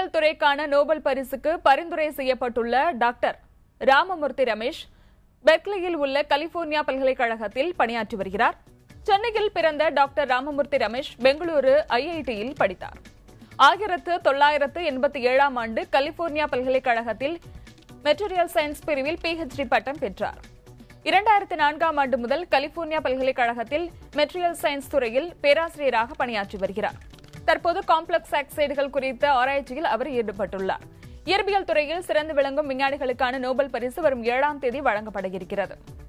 இயற்பியல் துறைக்கான நோபல் பரிசுக்கு பரிந்துரை செய்யப்பட்டுள்ள டாக்டர் ராமமூர்த்தி ரமேஷ் பெர்க்லியில் உள்ள கலிபோர்னியா பல்கலைக்கழகத்தில் பணியாற்றி வருகிறார் சென்னையில் பிறந்த டாக்டர் ராமமூர்த்தி ரமேஷ் பெங்களூரு ஐஐடியில் படித்தார் ஆயிரத்து தொள்ளாயிரத்து எண்பத்தி ஏழாம் ஆண்டு கலிபோர்னியா பல்கலைக்கழகத்தில் மெட்டீரியல் சயின்ஸ் பிரிவில் பிஹெச்டி பட்டம் பெற்றார் இரண்டாயிரத்து நான்காம் ஆண்டு முதல் கலிபோர்னியா பல்கலைக்கழகத்தில் மெட்டீரியல் சயின்ஸ் துறையில் பேராசிரியராக பணியாற்றி வருகிறார் தற்போது காம்ப்ளெக்ஸ் ஆக்சைடுகள் குறித்த ஆராய்ச்சியில் அவர் ஈடுபட்டுள்ளார் இயற்பியல் துறையில் சிறந்து விளங்கும் விஞ்ஞானிகளுக்கான நோபல் பரிசு வரும் ஏழாம் தேதி வழங்கப்பட இருக்கிறது